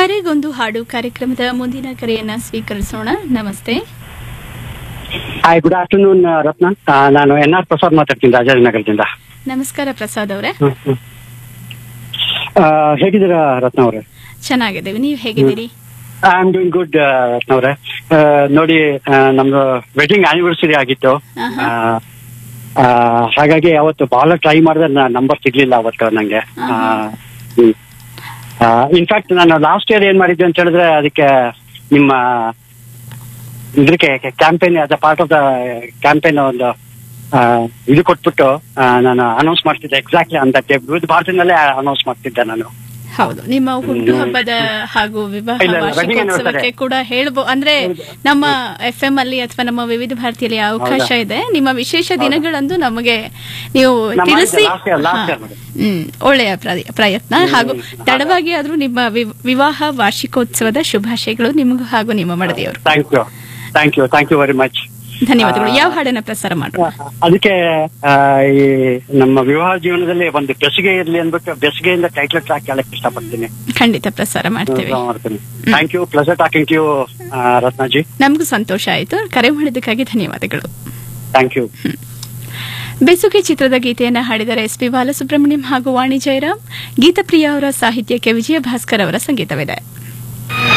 ಕರೆಗೊಂದು ಹಾಡು ಕಾರ್ಯಕ್ರಮದ ಮುಂದಿನ ಕರೆಯನ್ನ ಸ್ವೀಕರಿಸೋಣ ನಮಸ್ತೆ ಹಾಯ್ ಗುಡ್ ಆಫ್ಟರ್ನೂನ್ ರತ್ನ ಆ, ನಾನು ಎನ್ ಆರ್ ಪ್ರಸಾದ್ ಮಾತಾಡ್ತೀನಿ ರಾಜಾಜಿನಗರದಿಂದ ನಮಸ್ಕಾರ ಪ್ರಸಾದ್ ಅವರೇ ಹ್ಮ್, ಹ್ಮ್. ಆ, ಹೇಗಿದ್ದೀರಾ ರತ್ನ ಅವರೇ ಚೆನ್ನಾಗಿದ್ದೀವಿ ನೀವು ಹೇಗಿದ್ದೀರಿ I am doing good Ratna ಅವರೇ ಆ, ನೋಡಿ ಆ, ನಮ್ದು ವೆಡ್ಡಿಂಗ್ ಆನಿವರ್ಸರಿ ಆಗಿತ್ತು ಆಹಾ. ಆ, ಆ, ಹಾಗಾಗಿ ಅವತ್ತು ಬಹಳ ಟ್ರೈ ಮಾಡಿದ್ರೆ ನಂಬರ್ ಸಿಗ್ಲಿಲ್ಲ ಅವತ್ತು ನಂಗೆ ಆಹಾ. ಇನ್ಫ್ಯಾಕ್ಟ್ ನಾನು ಲಾಸ್ಟ್ ಇಯರ್ ಏನ್ ಮಾಡಿದ್ದೆ ಅಂತ ಹೇಳಿದ್ರೆ ಅದಕ್ಕೆ ನಿಮ್ಮ ಇದಕ್ಕೆ campaign as a part of the campaign ಒಂದು ಆ, ಇದು ಕೊಟ್ಬಿಟ್ಟು ಆ, ನಾನು ಅನೌನ್ಸ್ ಮಾಡ್ತಿದ್ದೆ ಎಕ್ಸಾಕ್ಟ್ಲಿ ಅಂತ ವಿವಿಧ ಭಾರತದಲ್ಲೇ ಅನೌನ್ಸ್ ಮಾಡ್ತಿದ್ದೆ ನಾನು ಹೌದು ನಿಮ್ಮ ಹುಟ್ಟುಹಬ್ಬದ ಹಾಗೂ ವಿವಾಹ ಇಲ್ಲ, ಇಲ್ಲ, wedding ವಾರ್ಷಿಕೋತ್ಸವಕ್ಕೆ anniversary. ಕೂಡ ಹೇಳ್ಬೋ ಅಂದ್ರೆ ನಮ್ಮ ಎಫ್ ಎಂ ಅಲ್ಲಿ ಅಥವಾ ನಮ್ಮ ವಿವಿಧ ಭಾರತೀಯಲ್ಲಿ ಅವಕಾಶ ಇದೆ ನಿಮ್ಮ ವಿಶೇಷ ದಿನಗಳಂದು ನಮಗೆ ನೀವು ನಮ್ಮ ತಿಳಿಸಿ last year, last year ಹಾ. madam. ಹ್ಮ್ ಒಳ್ಳೆಯ ಪ್ರಯ- ಪ್ರಯತ್ನ ಹಾಗೂ ತಡವಾಗಿ ಆದ್ರೂ ನಿಮ್ಮ ವಿ- ವಿವಾಹ ವಾರ್ಷಿಕೋತ್ಸವದ ಶುಭಾಶಯಗಳು ನಿಮಗೂ ಹಾಗೂ ನಿಮ್ಮ ಮಡದಿಯವರು thank you thank you thank you very much ಧನ್ಯವಾದಗಳು ಆ, ಯಾವ ಹಾಡನ್ನ ಪ್ರಸಾರ ಮಾಡೋಣ ಅದಕ್ಕೆ ಆ, ಈ ನಮ್ಮ ವಿವಾಹ ಜೀವನದಲ್ಲಿ ಒಂದು ಬೆಸುಗೆ ಇರಲಿ ಅಂದ್ಬಿಟ್ಟು ಬೆಸುಗೆಯಿಂದ ಟೈಟ್ಲ್ ಟ್ರ್ಯಾಕ್ ಕೇಳಕ್ ಇಷ್ಟಪಡ್ತೀನಿ ಖಂಡಿತ ಪ್ರಸಾರ ಮಾಡ್ತೇವೆ ಮಾಡ್ತೀನಿ thank you pleasure talking to you Ratnaji ನಮಗೂ ಸಂತೋಷ ಆಯ್ತು ಕರೆ ಮಾಡಿದ್ದಕ್ಕಾಗಿ ಧನ್ಯವಾದಗಳು ಥ್ಯಾಂಕ್ ಯು ಬೆಸುಗೆ ಚಿತ್ರದ ಗೀತೆಯನ್ನ ಹಾಡಿದರೆ ಎಸ್ ಪಿ ಬಾಲಸುಬ್ರಹ್ಮಣ್ಯಂ ಹಾಗೂ ವಾಣಿ ಜಯರಾಮ್ ಗೀತಪ್ರಿಯ ಅವರ ಸಾಹಿತ್ಯಕ್ಕೆ ವಿಜಯ ಭಾಸ್ಕರ್ ಅವರ ಸಂಗೀತವಿದೆ